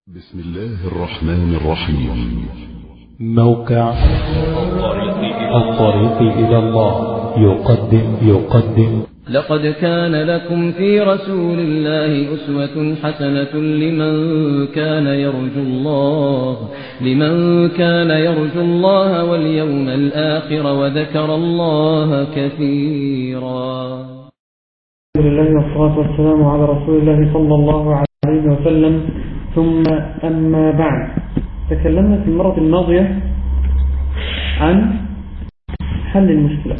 بسم الله الرحمن الرحيم موقع الطريق إلى الله يقدم يقدم لقد كان لكم في رسول الله أسوة حسنة لمن كان يرجو الله لمن كان يرجو الله واليوم الآخر وذكر الله كثيرا الحمد لله والصلاة والسلام على رسول الله صلى الله عليه وسلم ثم أما بعد تكلمنا في المرة الماضية عن حل المشكلة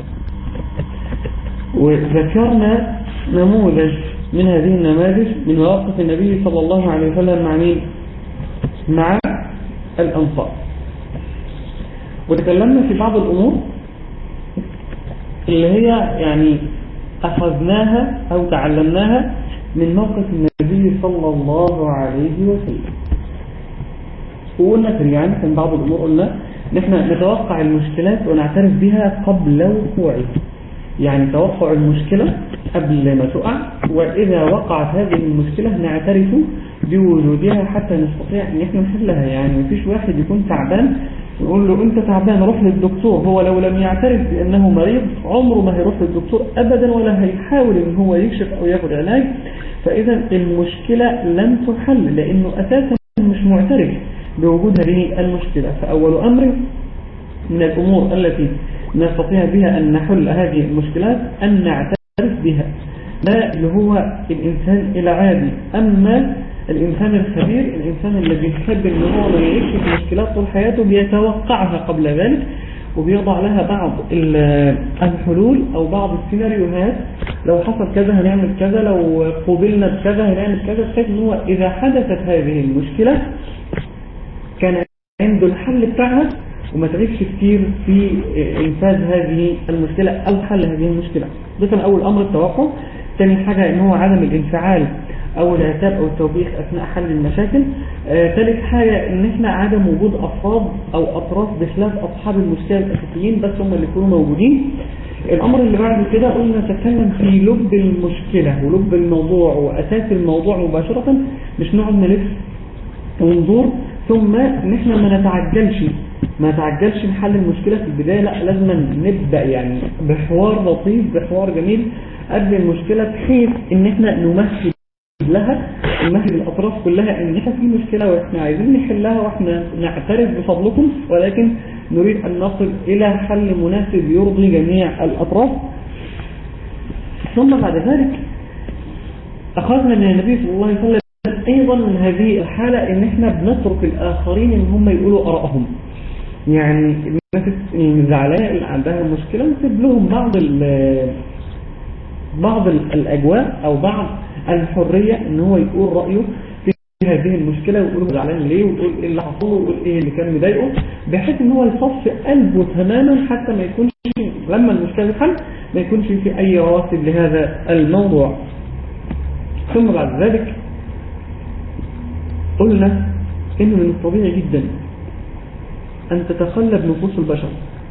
وذكرنا نموذج من هذه النماذج من مواقف النبي صلى الله عليه وسلم مع مين؟ مع الأنصار وتكلمنا في بعض الأمور اللي هي يعني أخذناها أو تعلمناها من موقف النبي صلى الله عليه وسلم وقلنا سريعا كان بعض الأمور قلنا نحن نتوقع المشكلات ونعترف بها قبل وقوعها يعني توقع المشكلة قبل ما تقع وإذا وقعت هذه المشكلة نعترف بوجودها حتى نستطيع أن احنا نحلها يعني مفيش واحد يكون تعبان نقول له انت تعبان روح للدكتور هو لو لم يعترف بأنه مريض عمره ما هيروح للدكتور أبدا ولا هيحاول ان هو يكشف أو ياخد علاج فإذا المشكلة لم تحل لأنه أساسا مش معترف بوجود هذه المشكلة فأول أمر من الأمور التي نستطيع بها أن نحل هذه المشكلات أن نعترف بها ده اللي هو الإنسان العادي أما الإنسان الخبير الإنسان الذي يحب أن هو ما يكشف مشكلات طول حياته بيتوقعها قبل ذلك وبيضع لها بعض الحلول أو بعض السيناريوهات لو حصل كذا هنعمل كذا لو قوبلنا بكذا هنعمل كذا بحيث أن هو إذا حدثت هذه المشكلة كان عنده الحل بتاعها وما تعبش كتير في إنفاذ هذه المشكلة أو حل هذه المشكلة ده كان أول أمر التوقع ثاني حاجة إن هو عدم الانفعال أو العتاب أو التوبيخ أثناء حل المشاكل آه، ثالث حاجة إن إحنا عدم وجود أفراد أو أطراف بخلاف أصحاب المشكلة الأساسيين بس هم اللي يكونوا موجودين الأمر اللي بعد كده قلنا نتكلم في لب المشكلة ولب الموضوع وأساس الموضوع مباشرة مش نقعد نلف وندور ثم ان احنا ما نتعجلش ما نتعجلش نحل المشكلة في البداية لا لازم نبدأ يعني بحوار لطيف بحوار جميل قبل المشكلة بحيث ان احنا نمهد لها نمهد الاطراف كلها ان احنا في مشكلة واحنا عايزين نحلها واحنا نعترف بفضلكم ولكن نريد ان نصل الى حل مناسب يرضي جميع الاطراف ثم بعد ذلك اخذنا من النبي صلى الله عليه وسلم ايضا من هذه الحالة ان احنا بنترك الاخرين ان هم يقولوا ارائهم يعني الناس الزعلانة اللي عندها مشكلة نسيب لهم بعض بعض الاجواء او بعض الحرية ان هو يقول رأيه في هذه المشكلة ويقول زعلان ليه ويقول ايه اللي حصله ويقول ايه اللي كان مضايقه بحيث ان هو يصفي قلبه تماما حتى ما يكونش لما المشكلة تحل ما يكونش في اي رواسب لهذا الموضوع ثم بعد ذلك قلنا انه من الطبيعي جدا ان تتقلب نفوس البشر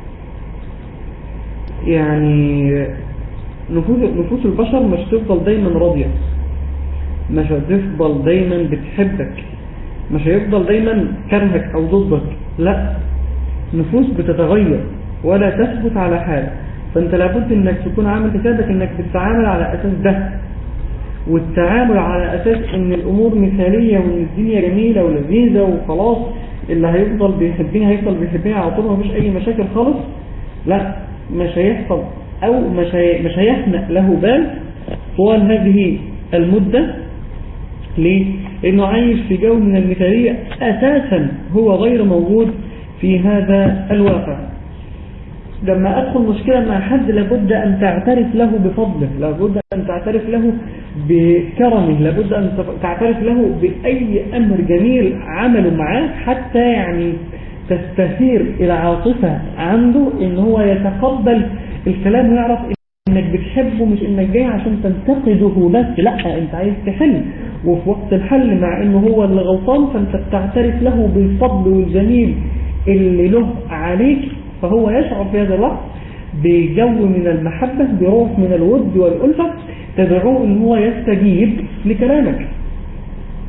يعني نفوس, نفوس البشر مش تفضل دايما راضية مش هتفضل دايما بتحبك مش هيفضل دايما كرهك او ضدك لا نفوس بتتغير ولا تثبت على حال فانت لابد انك تكون عامل حسابك انك بتتعامل على اساس ده والتعامل على أساس ان الأمور مثالية وان الدنيا جميلة ولذيذة وخلاص اللي هيفضل بيحبني هيفضل بيحبني على طول مفيش أي مشاكل خالص لا مش هيحصل أو مش, هي مش هيخنق له بال طوال هذه المدة ليه؟ لأنه عايش في جو من المثالية أساسا هو غير موجود في هذا الواقع لما أدخل مشكلة مع حد لابد أن تعترف له بفضله لابد أن تعترف له بكرمه لابد أن تعترف له بأي أمر جميل عمله معاه حتى يعني تستثير العاطفة عنده إن هو يتقبل الكلام ويعرف إنك بتحبه مش إنك جاي عشان تنتقده بس لا أنت عايز تحل وفي وقت الحل مع إنه هو اللي غلطان فأنت بتعترف له بالفضل والجميل اللي له عليك فهو يشعر في هذا الوقت بجو من المحبة بروح من الود والألفة تدعوه ان هو يستجيب لكلامك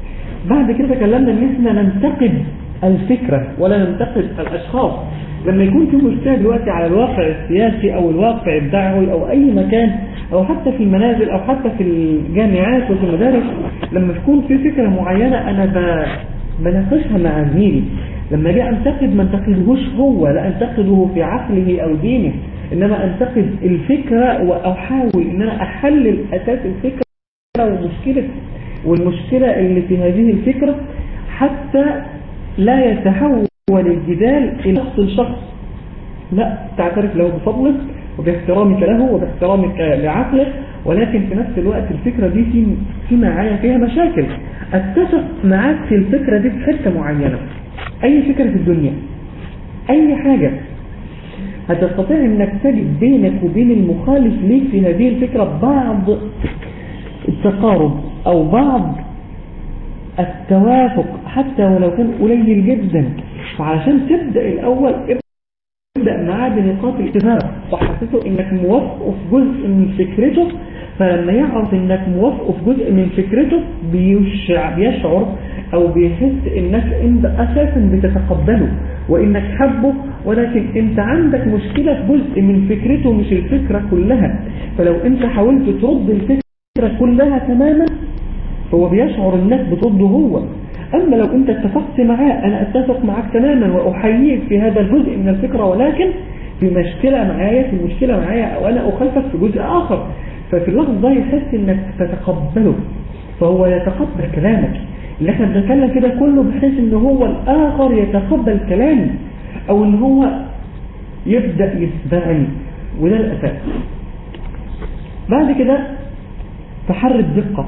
بعد كده تكلمنا ان احنا ننتقد الفكرة ولا ننتقد الاشخاص لما يكون في مشكلة دلوقتي على الواقع السياسي او الواقع الدعوي او اي مكان او حتى في المنازل او حتى في الجامعات وفي المدارس لما تكون في فكرة معينة انا ب... بناقشها مع زميلي لما اجي انتقد ما انتقدهوش هو لا انتقده في عقله او دينه انما انتقد الفكرة واحاول ان انا احلل اساس الفكرة ومشكلة والمشكلة اللي في هذه الفكرة حتى لا يتحول الجدال إلى شخص الشخص لا تعترف له بفضلك وباحترامك له وباحترامك لعقله ولكن في نفس الوقت الفكرة دي في في معايا فيها مشاكل اتفق معاك في الفكرة دي في حتة معينة اي فكرة في الدنيا اي حاجة هتستطيع انك تجد بينك وبين المخالف ليك في هذه الفكرة بعض التقارب او بعض التوافق حتى ولو كان قليل جدا فعلشان تبدأ الاول ابدأ معاه بنقاط الاتفاق وحسسه انك موافقه في جزء من فكرته فلما يعرف انك موافقه في جزء من فكرته بيشع بيشعر او بيحس انك انت اساسا بتتقبله وانك حبه ولكن انت عندك مشكلة في جزء من فكرته مش الفكرة كلها فلو انت حاولت ترد الفكرة كلها تماما هو بيشعر انك بترده هو اما لو انت اتفقت معاه انا اتفق معاك تماما واحييك في هذا الجزء من الفكرة ولكن في مشكلة معايا في مشكلة معايا او انا اخالفك في جزء اخر ففي اللحظة ده يحس انك تتقبله فهو يتقبل كلامك اللي احنا بنتكلم كده كله بحيث ان هو الاخر يتقبل كلامي او ان هو يبدأ يسمعني وده الاساس بعد كده تحري الدقة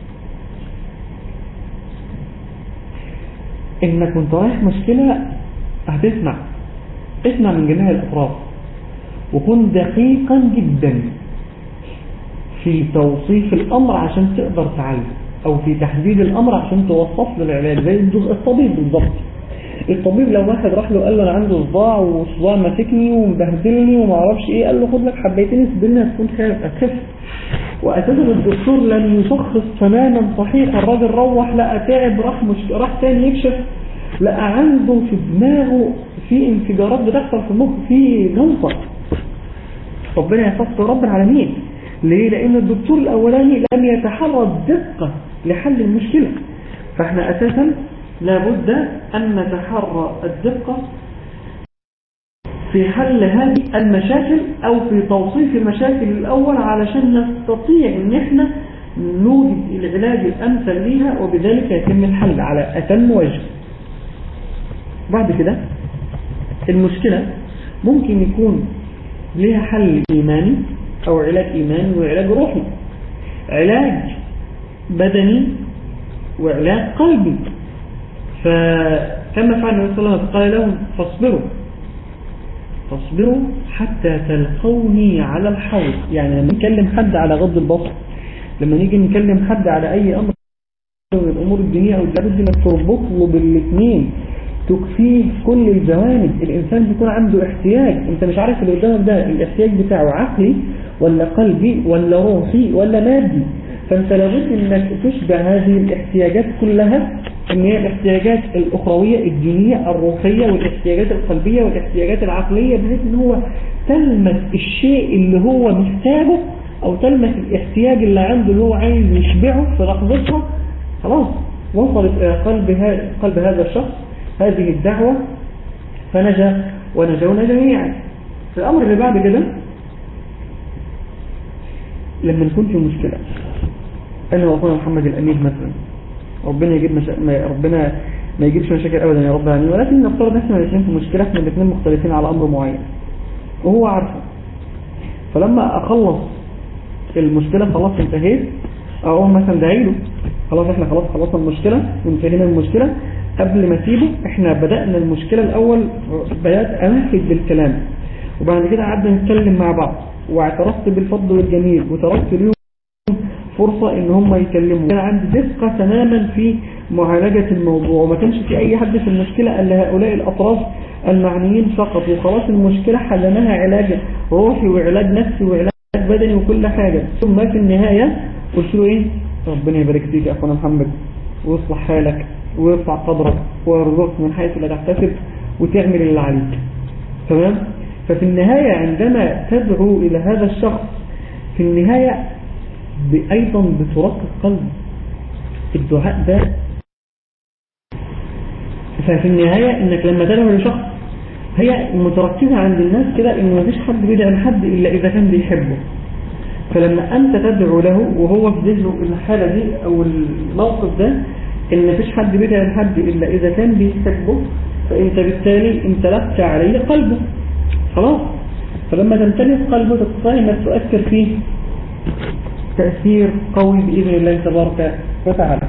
انك وانت رايح مشكلة هتسمع اسمع من جميع الاطراف وكن دقيقا جدا في توصيف الامر عشان تقدر تعالج او في تحديد الامر عشان توصف له العلاج زي الطبيب بالضبط الطبيب لو واحد راح له قال له انا عندي صداع وصداع ماسكني ومبهدلني وما اعرفش ايه قال له خد لك حبيتين اسبرين هتكون هتخف واساسا الدكتور لم يشخص تماما صحيح الراجل روح لقى تعب راح مش راح تاني يكشف لقى عنده في دماغه في انفجارات بتحصل في المخ في جلطه ربنا يحفظه رب العالمين ليه لان الدكتور الاولاني لم يتحرى الدقه لحل المشكله فاحنا اساسا لابد ان نتحرى الدقه في حل هذه المشاكل او في توصيف المشاكل الاول علشان نستطيع ان احنا نوجد العلاج الامثل ليها وبذلك يتم الحل على اتم وجه بعد كده المشكلة ممكن يكون لها حل ايماني او علاج ايماني وعلاج روحي علاج بدني وعلاج قلبي فكما فعل النبي صلى الله عليه وسلم قال لهم فاصبروا فاصبروا حتى تلقوني على الحوض يعني لما نكلم حد على غض البصر لما نيجي نكلم حد على اي امر من الامور الدينيه او لابد انك تربط له بالاثنين تكفيه كل الجوانب الانسان بيكون عنده احتياج انت مش عارف اللي قدامك ده الاحتياج بتاعه عقلي ولا قلبي ولا روحي ولا مادي فانت لابد انك تشبع هذه الاحتياجات كلها ان هي الاحتياجات الاخروية الدينية الروحية والاحتياجات القلبية والاحتياجات العقلية بحيث ان هو تلمس الشيء اللي هو محتاجه او تلمس الاحتياج اللي عنده اللي هو عايز يشبعه في لحظتها خلاص وصلت الى قلب, قلب هذا الشخص هذه الدعوة فنجا ونجونا جميعا الامر اللي بعد كده لما نكون في مشكلة انا واخونا محمد الامير مثلا ربنا يجيب مشا... ما... ربنا ما يجيبش مشاكل ابدا يا رب العالمين ولكن نفترض احنا الاثنين في مشكله احنا الاثنين مختلفين على امر معين وهو عارفه فلما اخلص المشكله خلاص انتهيت اقوم مثلا داعي له خلاص احنا خلاص خلصنا المشكله وانتهينا من المشكله قبل ما اسيبه احنا بدانا المشكله الاول بدات امهد بالكلام وبعد كده قعدنا نتكلم مع بعض واعترفت بالفضل والجميل وتركت اليوم فرصة ان هم يكلموا كان عندي دقة تماما في معالجة الموضوع وما كانش في اي حد في المشكلة الا هؤلاء الاطراف المعنيين فقط وخلاص المشكلة حلناها علاج روحي وعلاج نفسي وعلاج بدني وكل حاجة ثم في النهاية قلت له ايه ربنا يبارك فيك يا اخونا محمد ويصلح حالك ويرفع قدرك ويرزقك من حيث لا تحتسب وتعمل اللي عليك تمام ففي النهاية عندما تدعو إلى هذا الشخص في النهاية أيضا بترقق قلبه الدعاء ده ففي النهاية انك لما تدعو لشخص هي متركزة عند الناس كده ان مفيش حد بيدعي لحد الا اذا كان بيحبه فلما انت تدعو له وهو في ذهنه الحالة دي او الموقف ده ان مفيش حد بيدعي لحد الا اذا كان بيحبه فانت بالتالي امتلكت عليه قلبه خلاص فلما تمتلك قلبه تستطيع انك تؤثر فيه تأثير قوي بإذن الله تبارك وتعالى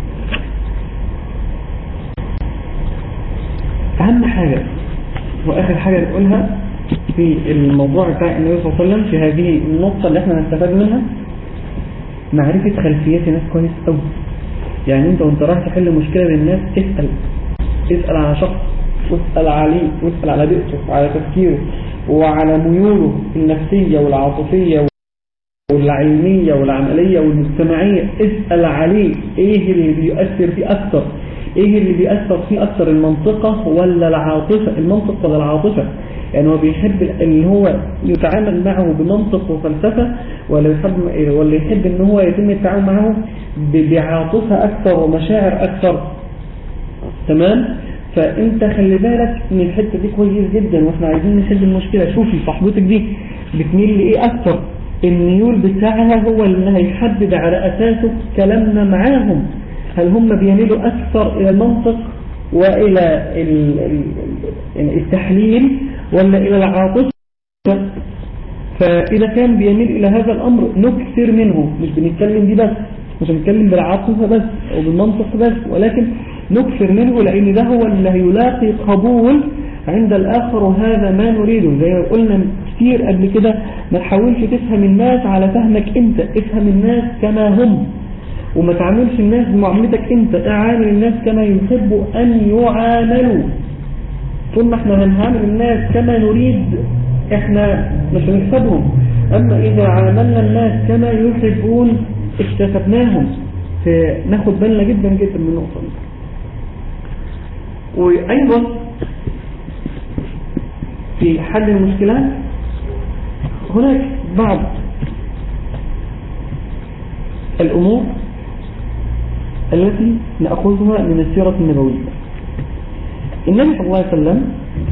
أهم حاجة وآخر حاجة نقولها في الموضوع بتاع النبي صلى الله عليه وسلم في هذه النقطة اللي احنا نستفاد منها معرفة خلفيات الناس كويس قوي يعني انت وانت رايح تحل مشكلة للناس اسأل اسأل على شخص واسأل عليه واسأل على بيئته وعلى تفكيره وعلى ميوله النفسية والعاطفية والعلمية والعملية والمجتمعية اسأل عليه ايه اللي بيؤثر فيه اكتر ايه اللي بيأثر فيه اكتر المنطقة ولا العاطفة المنطق ولا العاطفة يعني هو بيحب اللي هو يتعامل معه بمنطق وفلسفة ولا يحب ولا يحب ان هو يتم التعامل معه بعاطفة اكثر ومشاعر اكثر تمام فانت خلي بالك من الحتة دي كويس جدا واحنا عايزين نحل المشكلة شوفي صاحبتك دي بتميل لايه اكثر الميول بتاعها هو اللي هيحدد على اساسه كلامنا معاهم هل هم بيميلوا اكثر الى المنطق والى التحليل ولا الى العاطفة فاذا كان بيميل الى هذا الامر نكثر منه مش بنتكلم دي بس مش بنتكلم بالعاطفة بس او بالمنطق بس ولكن نكثر منه لان ده هو اللي هيلاقي قبول عند الآخر وهذا ما نريده زي ما قلنا كتير قبل كده ما تحاولش تفهم الناس على فهمك انت افهم الناس كما هم وما تعاملش الناس بمعاملتك انت اعامل الناس كما يحب ان يعاملوا طول ما احنا هنعامل الناس كما نريد احنا مش هنكسبهم اما اذا عاملنا الناس كما يحبون اكتسبناهم فناخد بالنا جدا جدا من النقطة دي وايضا في حل المشكلات هناك بعض الأمور التي نأخذها من السيرة النبوية النبي صلى الله عليه وسلم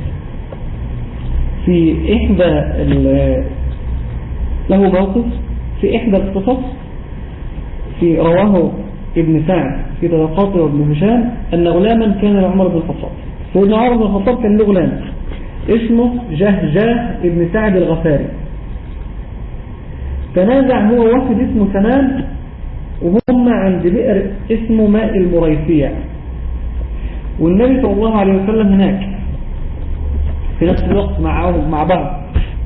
في إحدى له موقف في إحدى القصص في رواه ابن سعد في طبقاته وابن هشام أن غلاما كان لعمر بن الخطاب سيدنا عمر بن الخطاب كان له غلام اسمه جهجاه ابن سعد الغفاري تنازع هو واحد اسمه سنان وهم عند بئر اسمه ماء المريسيع والنبي صلى الله عليه وسلم هناك في نفس الوقت معهم مع بعض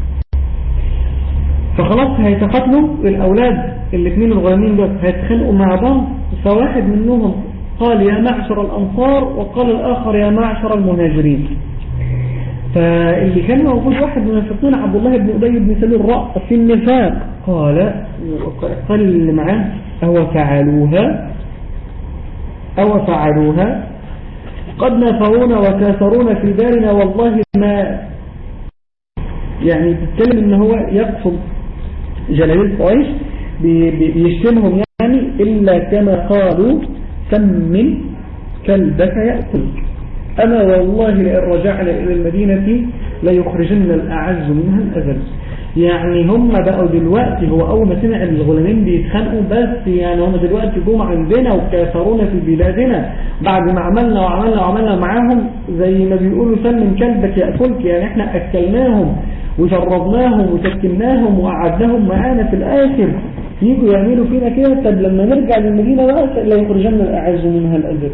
فخلاص هيتقاتلوا الأولاد الاثنين الغلامين دول هيتخانقوا مع بعض فواحد منهم قال يا معشر الأنصار وقال الآخر يا معشر المهاجرين فاللي كان موجود واحد من المنافقين عبد الله بن أبي بن سلول رأس في النفاق قال قال اللي معاه أو فعلوها أو فعلوها قد نافرونا وكاثرونا في دارنا والله ما يعني تتكلم ان هو يقصد جلالين قريش بيشتمهم يعني إلا كما قالوا سمن كلبك يأكلك أنا والله لئن رجعنا إلى المدينة ليخرجن الأعز منها الأذل يعني هم بقوا دلوقتي هو أول ما سمع الغلامين بيتخانقوا بس يعني هم دلوقتي جم عندنا وكاثرونا في بلادنا بعد ما عملنا وعملنا وعملنا معاهم زي ما بيقولوا سمن كلبك يأكلك يعني احنا أكلناهم وشربناهم وسكناهم وقعدناهم معانا في الآخر يجوا يعملوا فينا كده طب لما نرجع للمدينة بقى لا يخرجن الأعز منها الأذل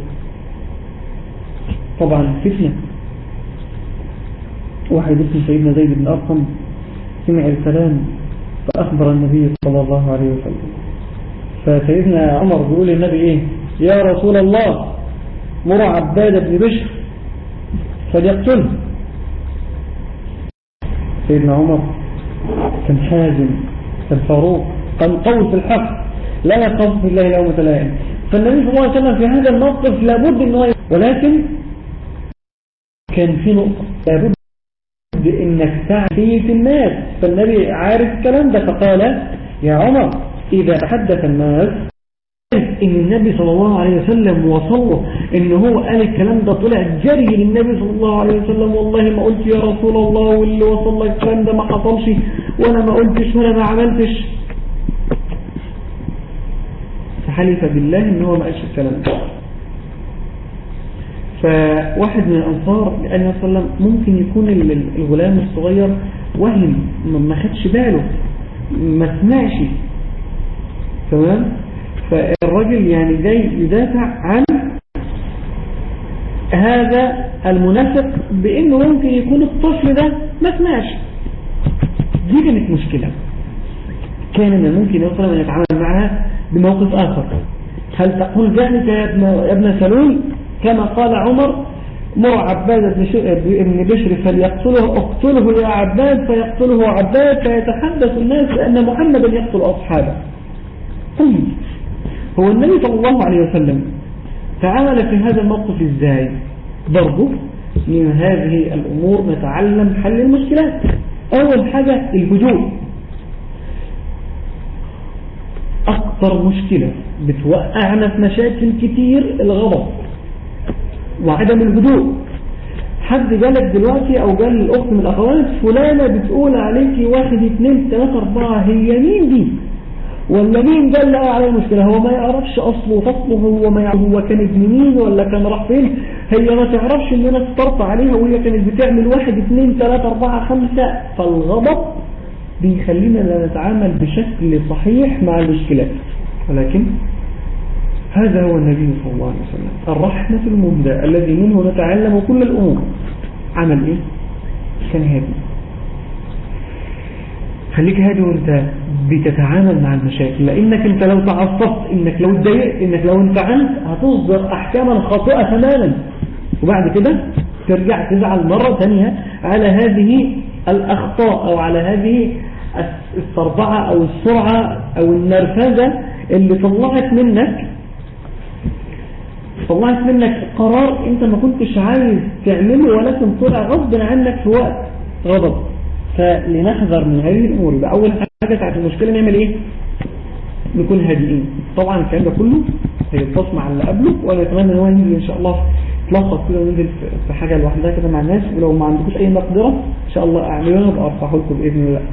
طبعا فتنة واحد اسمه سيدنا زيد بن أرقم سمع الكلام فأخبر النبي صلى الله عليه وسلم فسيدنا عمر بيقول للنبي ايه يا رسول الله مر عباد بن بشر فليقتله سيدنا عمر كان حازم كان فاروق كان قوي في الحق لا يخاف بالله يوم تلائم فالنبي صلى الله عليه وسلم في هذا الموقف لابد ان هو ولكن كان في نقطة لابد انك تعفي في الناس فالنبي عارف الكلام ده فقال يا عمر اذا تحدث الناس ان النبي صلى الله عليه وسلم وصله ان هو قال الكلام ده طلع جري للنبي صلى الله عليه وسلم والله ما قلت يا رسول الله واللي وصل لك الكلام ده ما حصلش وانا ما قلتش وانا ما عملتش فحلف بالله ان هو ما قالش الكلام ده فواحد من الأنصار قال النبي صلى الله عليه وسلم ممكن يكون الغلام الصغير وهم ما خدش باله ما سمعش تمام فالرجل يعني جاي يدافع عن هذا المنافق بانه ممكن يكون الطفل ده ما سمعش دي كانت مشكلة كان من الممكن يوصل ان يتعامل معها بموقف اخر هل تقول ذلك يا ابن, يا ابن سلول كما قال عمر مر عباد بن بشر فليقتله اقتله يا عباد فيقتله عباد فيتحدث الناس بأن محمدا يقتل أصحابه طيب هو النبي صلى الله عليه وسلم تعامل في هذا الموقف ازاي برضه من هذه الأمور نتعلم حل المشكلات أول حاجة الهدوء أكثر مشكلة بتوقعنا في مشاكل كتير الغضب وعدم الهدوء حد جالك دلوقتي او جال الاخت من الاخوات فلانة بتقول عليكي واحد اتنين تلاتة اربعة هي مين دي ولا مين ده اللي على المشكلة هو ما يعرفش اصله وفصله هو ما يعرف هو كان ابن مين ولا كان راح فين هي ما تعرفش ان انا استرت عليها وهي كانت بتعمل واحد اتنين تلاتة اربعة خمسة فالغضب بيخلينا لا نتعامل بشكل صحيح مع المشكلات ولكن هذا هو النبي صلى الله عليه وسلم الرحمة المبدأ الذي منه نتعلم كل الأمور عمل إيه؟ كان هادي خليك هادي وانت بتتعامل مع المشاكل لانك انت لو تعصبت انك لو اتضايقت انك لو انفعلت هتصدر احكاما خاطئة تماما وبعد كده ترجع تزعل مرة ثانية على هذه الاخطاء او على هذه السربعة او السرعة او النرفزة اللي طلعت منك طلعت منك قرار انت ما كنتش عايز تعمله ولكن طلع غصب عنك في وقت غضب فلنحذر من هذه الامور يبقى اول حاجة ساعة المشكلة نعمل ايه نكون هادئين طبعا الكلام ده كله هيتص مع اللي قبله وانا اتمنى ان هو ينزل ان شاء الله تلخص كده وننزل في حاجة لوحدها كده مع الناس ولو ما عندكوش اي مقدرة ان شاء الله اعملوها ابقى ارفعه لكم باذن الله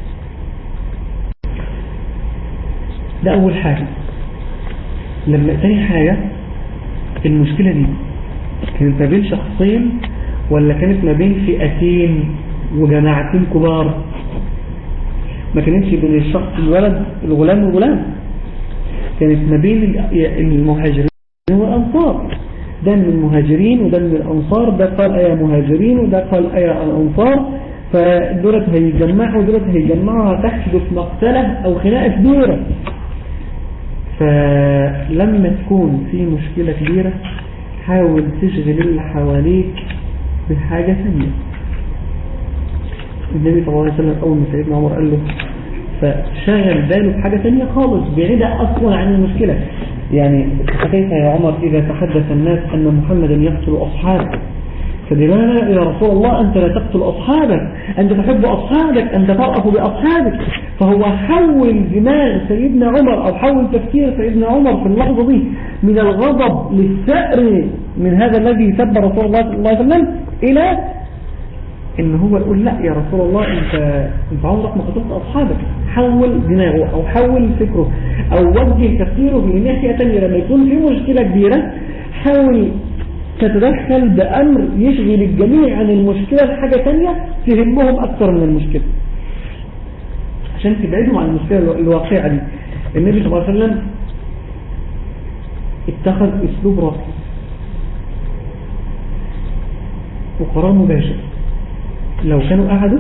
ده اول حاجة لما تاني حاجة المشكلة دي كانت ما بين شخصين ولا كانت ما بين فئتين وجماعتين كبار ما كانتش بين الشخص الولد الغلام والغلام كانت ما بين المهاجرين والأنصار ده من المهاجرين وده من الأنصار ده قال أيا مهاجرين وده قال أيا الأنصار فدولت هيجمعوا ودولت هيجمعوا هتحدث مقتلة أو خناقة كبيرة فلما تكون في مشكلة كبيرة حاول تشغل اللي حواليك بحاجة ثانية النبي صلى الله عليه وسلم أول ما سيدنا عمر قال له فشغل باله بحاجة ثانية خالص بعيدة أصلا عن المشكلة يعني كيف يا عمر إذا تحدث الناس أن محمدا يقتل أصحابه فدلانا يا رسول الله أنت لا تقتل أصحابك أنت تحب أصحابك أنت ترأف بأصحابك فهو حول دماغ سيدنا عمر أو حول تفكير سيدنا عمر في اللحظة دي من الغضب للثأر من هذا الذي سب رسول الله صلى الله عليه وسلم إلى إن هو يقول لا يا رسول الله أنت, انت عمرك ما قتلت أصحابك حول دماغه أو حول فكره أو وجه تفكيره في ناحية تانية لما يكون في مشكلة كبيرة حاول تتدخل بأمر يشغل الجميع عن المشكلة لحاجة تانية تهمهم أكثر من المشكلة عشان تبعدهم عن المشكلة الواقعة دي النبي صلى الله عليه وسلم اتخذ اسلوب راقي وقرار مباشر لو كانوا قعدوا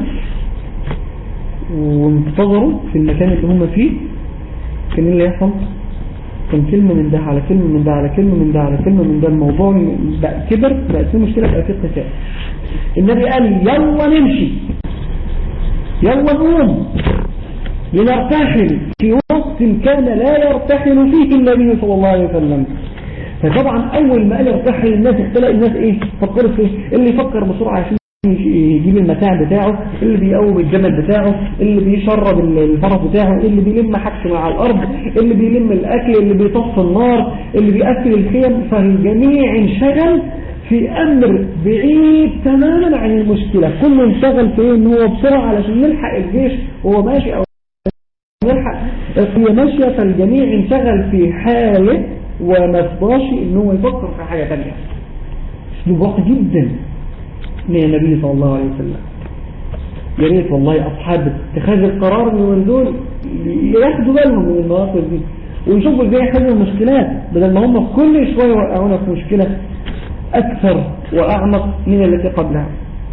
وانتظروا في المكان اللي هم فيه كان اللي يحصل كان كلمة من ده على كلمة من ده على كلمة من ده على كلمة من ده الموضوع بقى كبر بقى في مشكلة بقى في قتال النبي قال يلا نمشي يلا نقوم لنرتحل في وقت كان لا يرتحل فيه النبي صلى الله عليه وسلم فطبعا أول ما قال يرتحل الناس تلاقي الناس إيه فكروا في اللي يفكر بسرعة عشان يجيب المتاع بتاعه اللي بيقوم الجمل بتاعه اللي بيشرب الفرس بتاعه اللي بيلم حاجته مع الأرض اللي بيلم الأكل اللي بيطفي النار اللي بيأكل الخيم فالجميع انشغل في أمر بعيد تماما عن المشكلة كله انشغل في إيه؟ ان هو بسرعة علشان نلحق الجيش وهو ماشي أو نلحق هي ماشية فالجميع انشغل في حاله وما فضاش ان هو يفكر في حاجة تانية اسلوب واضح جدا من النبي صلى الله عليه وسلم يا ريت والله أصحاب اتخاذ القرار من دول ياخدوا بالهم من المواقف دي ويشوفوا ازاي يحلوا المشكلات بدل ما هم كل شوية يوقعونا في مشكلة أكثر وأعمق من التي قبلها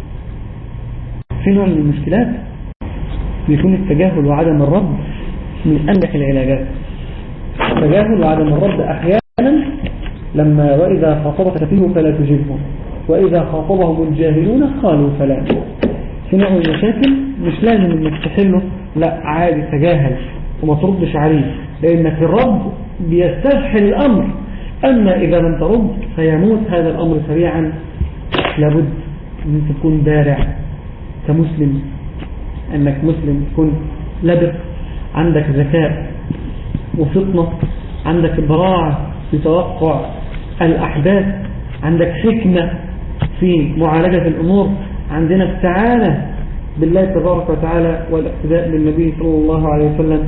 في نوع من المشكلات بيكون التجاهل وعدم الرد من أنجح العلاجات التجاهل وعدم الرد أحيانا لما وإذا خاطبك فيه فلا تجبهم وإذا خاطبهم الجاهلون قالوا سلام في نوع من المشاكل مش لازم انك تحله لا عادي تجاهل وما تردش عليه لأنك الرد بيستسهل الأمر أما إذا لم ترد فيموت هذا الأمر سريعا لابد أن تكون بارع كمسلم أنك مسلم تكون لبق عندك ذكاء وفطنة عندك براعة في توقع الأحداث عندك حكمة في معالجة الأمور عندنا استعانة بالله تبارك وتعالى والاقتداء بالنبي صلى الله عليه وسلم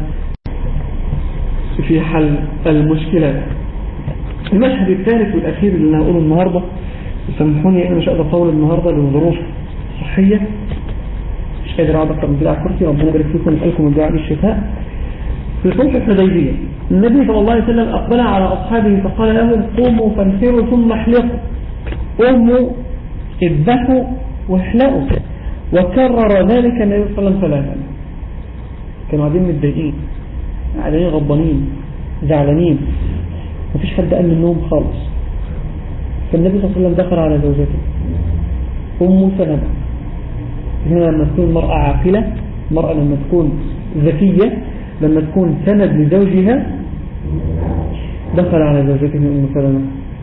في حل المشكلات المشهد الثالث والأخير اللي أنا هقوله النهاردة سامحوني أنا مش قادر أطول النهاردة لظروف صحية مش قادر أقعد أكتر من كده على الكرسي ربنا يبارك فيكم ونسألكم الدعاء بالشفاء في صلح الحديبية النبي صلى الله عليه وسلم أقبل على أصحابه فقال لهم قوموا فانفروا ثم احلقوا قوموا اذبحوا واحلقوا وكرر ذلك النبي صلى الله عليه وسلم كانوا قاعدين متضايقين قاعدين غضبانين زعلانين مفيش حد قال منهم خالص فالنبي صلى الله عليه وسلم دخل على زوجته أم سلمة هنا لما تكون المرأة عاقلة المرأة لما تكون ذكية لما تكون سند لزوجها دخل على زوجته أم سلمة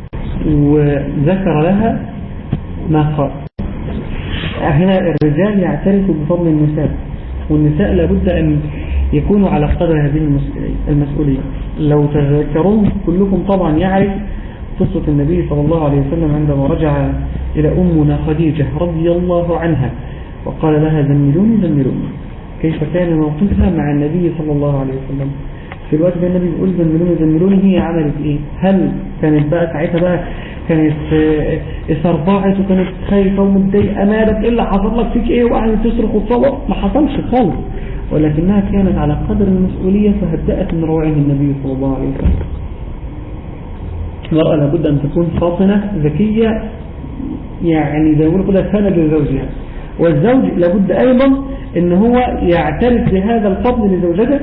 وذكر لها ما قال هنا الرجال يعترفوا بفضل النساء والنساء لابد أن يكونوا على قدر هذه المسؤولية لو تذكرون كلكم طبعا يعرف قصة النبي صلى الله عليه وسلم عندما رجع إلى أمنا خديجة رضي الله عنها وقال لها زملوني زملوني كيف كان موقفها مع النبي صلى الله عليه وسلم في الوقت ده النبي بيقول زملوني زملوني هي عملت ايه هل كانت بقى ساعتها بقى كانت استرضعت وكانت خايفة ومتضايقة مالك ايه اللي حصل لك فيك ايه وقعدت تصرخ وتصوت ما حصلش خالص ولكنها كانت على قدر المسؤولية فهدأت من روعه النبي صلى الله عليه وسلم المرأة لابد أن تكون فاطنة ذكية يعني زي ما يقولوا كده سند لزوجها والزوج لابد أيضا أن هو يعترف بهذا الفضل لزوجته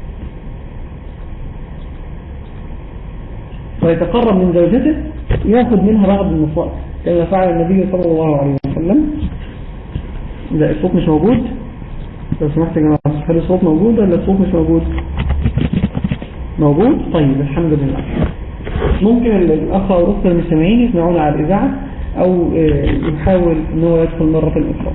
ويتقرب من زوجته ياخذ منها بعض النصائح كما فعل النبي صلى الله عليه وسلم لا الصوت مش موجود لو سمحت يا جماعة هل الصوت موجود ولا الصوت مش موجود موجود طيب الحمد لله ممكن الأخ أو الأخت المستمعين يسمعونا على الإذاعة أو يحاول أن هو يدخل مرة أخرى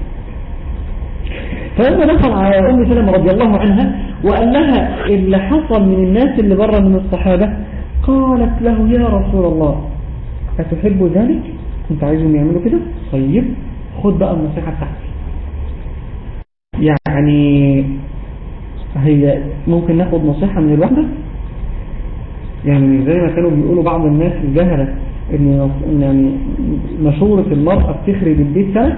فلما دخل على أم سلمة رضي الله عنها وقال لها اللي حصل من الناس اللي بره من الصحابة قالت له يا رسول الله أتحب ذلك انت عايزهم يعملوا كده طيب خد بقى النصيحة بتاعتي يعني هي ممكن ناخد نصيحة من الواحدة يعني زي ما كانوا بيقولوا بعض الناس الجهلة ان يعني مشورة المرأة بتخرب البيت سنة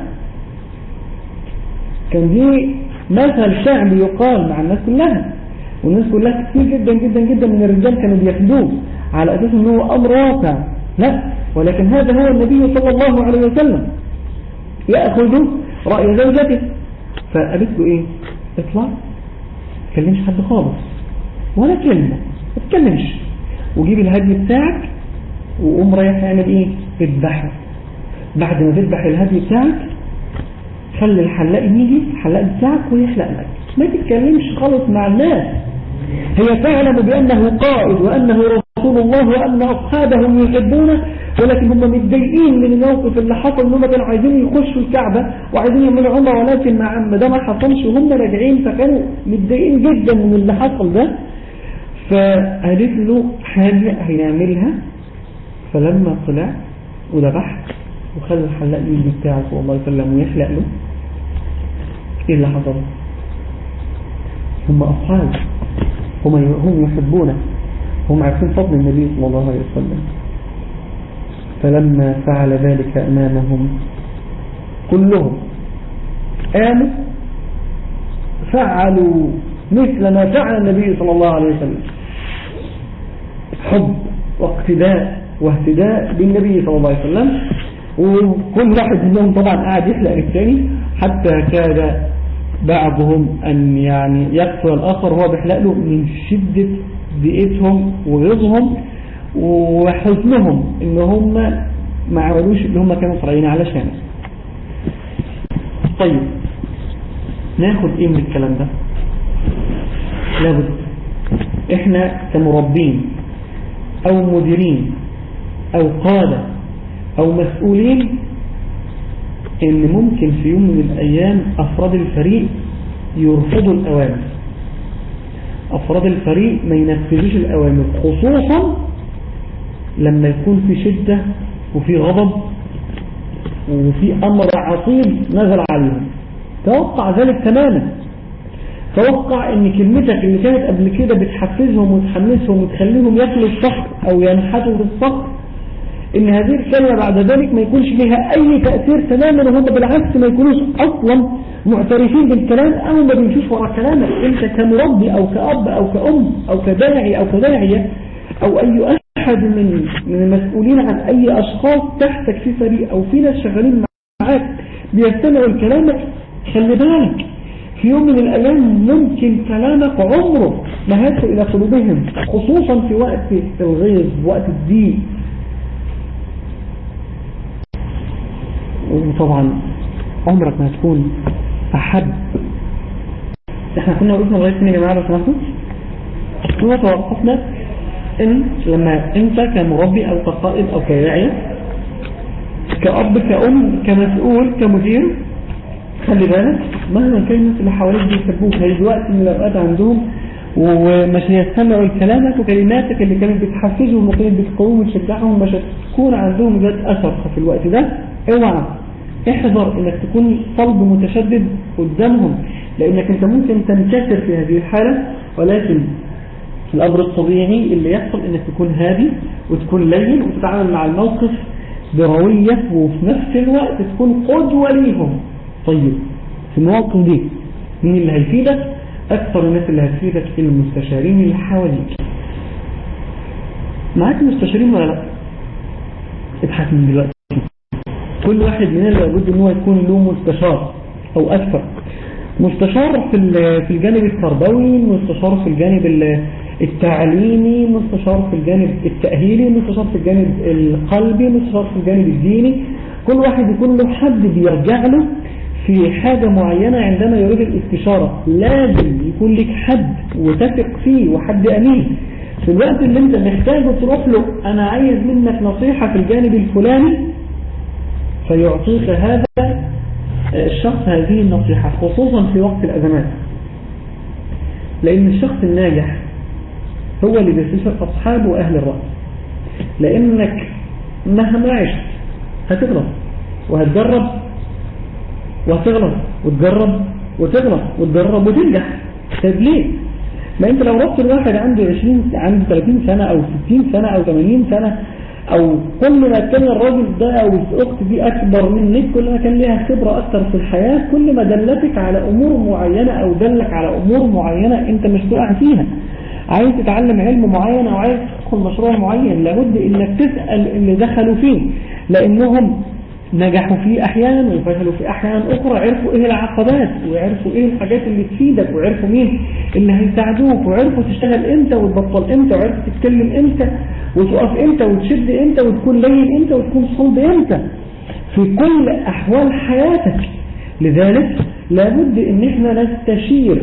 كان دي مثل شعبي يقال مع الناس كلها والناس كلها كتير جدا جدا جدا من الرجال كانوا بياخدوه على اساس ان هو امر واقع لا ولكن هذا هو النبي صلى الله عليه وسلم يأخذ رأي زوجته فقالت له ايه اطلع ما تكلمش حد خالص ولا كلمة ما تتكلمش وجيب الهدي بتاعك وقوم رايح تعمل ايه اذبحه بعد ما تذبح الهدي بتاعك خلي الحلاق يجي الحلاق بتاعك ويحلق لك ما تتكلمش خالص مع الناس هي تعلم بأنه قائد وأنه رسول الله وأن أصحابه يحبونه ولكن هم متضايقين من الموقف اللي حصل انهم كانوا عايزين يخشوا الكعبة وعايزين يعملوا عمره ولكن ما ده ما حصلش وهم راجعين فكانوا متضايقين جدا من اللي حصل ده فقالت له حاجة هيعملها فلما طلع وذبح وخلى الحلاق يجي بتاعه صلى الله عليه وسلم ويحلق له ايه اللي حصل هم أصحاب هم هم يحبونه هم عارفين فضل النبي صلى الله عليه وسلم فلما فعل ذلك أمامهم كلهم قاموا فعلوا مثل ما فعل النبي صلى الله عليه وسلم حب واقتداء واهتداء بالنبي صلى الله عليه وسلم وكل واحد منهم طبعا قاعد يحلق للثاني حتى كاد بعضهم أن يعني يقتل الآخر وهو بيحلق له من شدة ضيقتهم وغيظهم وحزنهم ان هم ما عملوش اللي هم كانوا طالعين علشانه طيب ناخد ايه من الكلام ده لابد احنا كمربين او مديرين او قادة او مسؤولين ان ممكن في يوم من الايام افراد الفريق يرفضوا الاوامر افراد الفريق ما ينفذوش الاوامر خصوصا لما يكون في شدة وفي غضب وفي امر عصيب نزل عليهم توقع ذلك تماما توقع ان كلمتك اللي كانت قبل كده بتحفزهم وتحمسهم وتخليهم ياكلوا الصخر او ينحتوا في الصخر ان هذه الكلمة بعد ذلك ما يكونش لها اي تأثير تماما وهم بالعكس ما يكونوش اصلا معترفين بالكلام او ما بيمشوش ورا كلامك انت كمربي او كأب او كأم او كداعي او كداعية او اي احد من من المسؤولين عن اي اشخاص تحتك في فريق او في ناس شغالين معاك بيستمعوا لكلامك خلي بالك في يوم من الايام ممكن كلامك عمره ما هيدخل الى قلوبهم خصوصا في وقت الغيظ وقت الضيق وطبعا عمرك ما هتكون احب احنا كنا وقفنا لغايه فين يا جماعه لو سمحتوا كنا توقفنا ان لما انت كمربي او كقائد او كراعي كأب كأم كمسؤول كمدير خلي بالك مهما كان الناس اللي حواليك بيحبوك هيجي وقت من الاوقات عندهم ومش هيستمعوا لكلامك وكلماتك اللي كانت بتحفزهم وكانت بتقوم وتشجعهم مش هتكون عندهم ذات اثر في الوقت ده اوعى احذر انك تكون صلب متشدد قدامهم لانك انت ممكن تنكسر في هذه الحالة ولكن الامر الطبيعي اللي يحصل انك تكون هادي وتكون لين وتتعامل مع الموقف بروية وفي نفس الوقت تكون قدوة ليهم طيب في المواقف دي مين اللي هيفيدك اكثر الناس اللي هتفيدك المستشارين اللي حواليك معاك مستشارين ولا لا ابحث من دلوقتي كل واحد مننا لابد ان هو يكون له مستشار او اكثر مستشار في في الجانب التربوي مستشار في الجانب التعليمي مستشار في الجانب التأهيلي مستشار في الجانب القلبي مستشار في الجانب الديني كل واحد يكون له حد بيرجع له في حاجة معينة عندما يريد الاستشارة لازم يكون لك حد وتثق فيه وحد أمين في الوقت اللي انت محتاجه تروح له انا عايز منك نصيحة في الجانب الفلاني فيعطيك هذا الشخص هذه النصيحة خصوصا في وقت الأزمات لأن الشخص الناجح هو اللي بيستشير أصحابه وأهل الرأس لأنك مهما عشت هتغلط وهتجرب وهتغلط وتجرب وتغلط وتجرب وتنجح طيب ليه؟ ما انت لو ربط الواحد عنده 20 عنده 30 سنة او 60 سنة او 80 سنة او كل ما كان الراجل ده او الاخت دي اكبر منك كل ما كان لها خبرة اكتر في الحياة كل ما دلتك على امور معينة او دلك على امور معينة انت مش تقع فيها عايز تتعلم علم معين او عايز تدخل مشروع معين لابد انك تسأل اللي دخلوا فيه لانهم نجحوا فيه احيانا وفشلوا في احيان اخرى عرفوا ايه العقبات وعرفوا ايه الحاجات اللي تفيدك وعرفوا مين اللي هيساعدوك وعرفوا تشتغل امتى وتبطل امتى وعرفوا تتكلم امتى وتقف امتى وتشد امتى وتكون لين امتى وتكون صلب امتى في كل احوال حياتك لذلك لابد ان احنا نستشير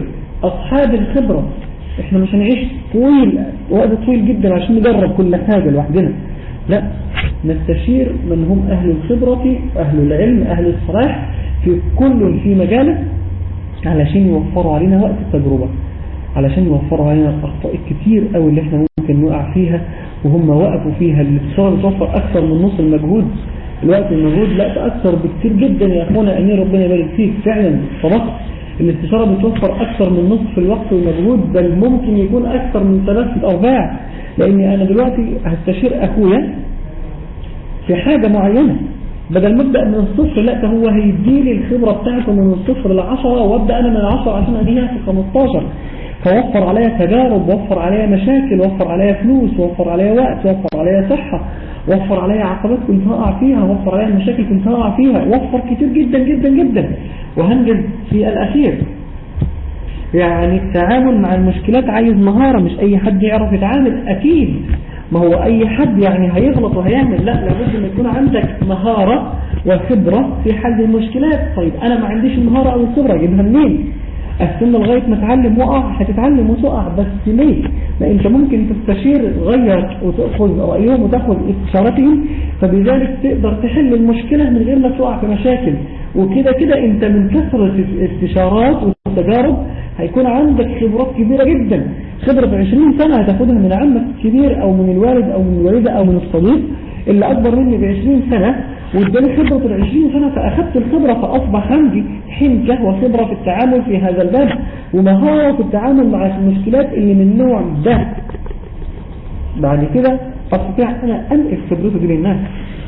أصحاب الخبرة احنا مش هنعيش طويل وقت طويل جدا عشان نجرب كل حاجة لوحدنا لا نستشير من هم أهل الخبرة أهل العلم أهل الصلاح في كل في مجاله علشان يوفروا علينا وقت التجربة علشان يوفروا علينا الأخطاء الكتير أو اللي احنا ممكن نقع فيها وهم وقفوا فيها الاتصال بتوفر أكثر من نص المجهود الوقت المجهود لا أكثر بكتير جدا يا أخوانا أمير ربنا يبارك فيك فعلا صدقت الاستشارة بتوفر أكثر من نصف الوقت والمجهود بل ممكن يكون أكثر من ثلاثة أرباع لأني أنا دلوقتي هستشير أخويا في حاجة معينة بدل ما ابدا من الصفر لا ده هو هيديلي الخبرة بتاعته من الصفر للعشرة وابدا انا من العشرة عشان اديها في 15 فوفر عليا تجارب وفر عليا مشاكل وفر عليا فلوس وفر عليا وقت وفر عليا صحة وفر عليا عقبات كنت هقع فيها وفر عليا مشاكل كنت هقع فيها وفر كتير جدا جدا جدا وهنجز في الأخير يعني التعامل مع المشكلات عايز مهارة مش أي حد يعرف يتعامل أكيد ما هو أي حد يعني هيغلط وهيعمل لا لابد أن يكون عندك مهارة وخبرة في حل المشكلات طيب أنا ما عنديش المهارة أو الخبرة أجيبها منين استنى لغاية ما اتعلم وقع هتتعلم وتقع بس ليه ما انت ممكن تستشير غيرك وتأخذ رأيهم وتأخذ استشارتهم فبذلك تقدر تحل المشكلة من غير ما تقع في مشاكل وكده كده انت من كثرة الاستشارات والتجارب هيكون عندك خبرات كبيرة جدا خبرة 20 سنة هتاخدها من عمك الكبير او من الوالد او من الوالدة او من الصديق اللي اكبر مني ب 20 سنة واداني خبرة ال 20 سنة فاخدت الخبرة فاصبح عندي حنكة وخبرة في التعامل في هذا الباب ومهارة في التعامل مع المشكلات اللي من النوع ده بعد كده استطيع انا انقل خبرته دي للناس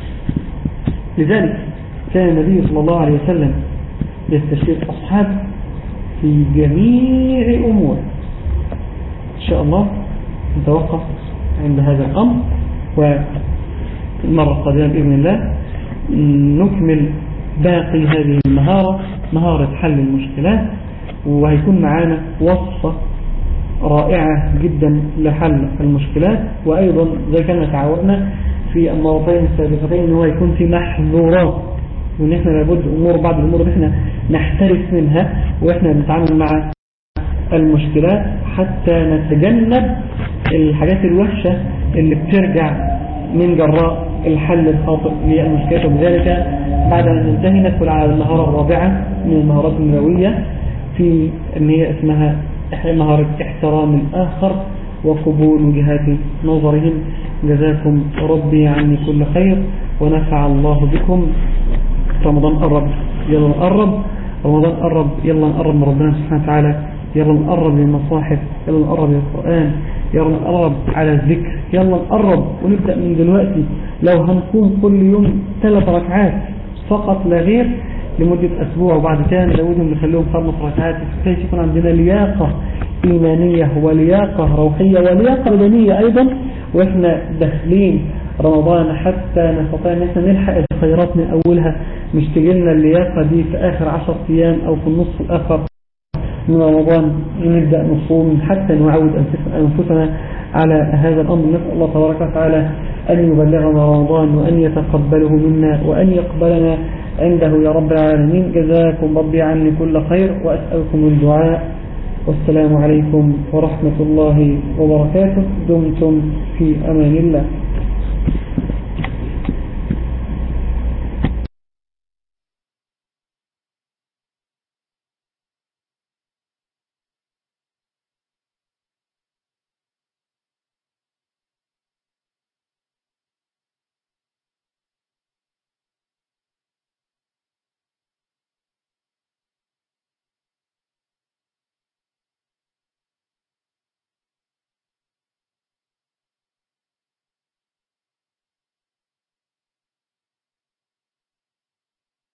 لذلك كان النبي صلى الله عليه وسلم يستشير أصحابه في جميع أمور إن شاء الله نتوقف عند هذا الأمر والمرة القادمة بإذن الله نكمل باقي هذه المهارة مهارة حل المشكلات وهيكون معانا وصفة رائعة جدا لحل المشكلات وأيضا زي كما تعودنا في المرتين السابقتين أنه يكون في محظورات وان احنا لابد امور بعض الامور اللي احنا نحترس منها واحنا بنتعامل مع المشكلات حتى نتجنب الحاجات الوحشة اللي بترجع من جراء الحل الخاطئ للمشكلات وبذلك بعد أن ننتهي ندخل على المهارة الرابعة من المهارات النووية في ان هي اسمها مهارة احترام الآخر وقبول وجهات نظرهم جزاكم ربي عني كل خير ونفع الله بكم رمضان قرب يلا نقرب رمضان قرب يلا نقرب من ربنا سبحانه وتعالى يلا نقرب للمصاحف يلا نقرب للقرآن يلا نقرب على الذكر يلا نقرب ونبدأ من دلوقتي لو هنقوم كل يوم ثلاث ركعات فقط لا غير لمدة أسبوع وبعد كده نزودهم نخليهم خمس ركعات بحيث يكون عندنا لياقة إيمانية ولياقة روحية ولياقة بدنية أيضا وإحنا داخلين رمضان حتى نستطيع ان احنا نلحق الخيرات من اولها مش تجيلنا اللياقة دي في اخر عشر ايام او في النصف الاخر من رمضان نبدأ نصوم حتى نعود انفسنا على هذا الامر نسأل الله تبارك وتعالى ان يبلغنا رمضان وان يتقبله منا وان يقبلنا عنده يا رب العالمين جزاكم ربي عني كل خير واسألكم الدعاء والسلام عليكم ورحمة الله وبركاته دمتم في أمان الله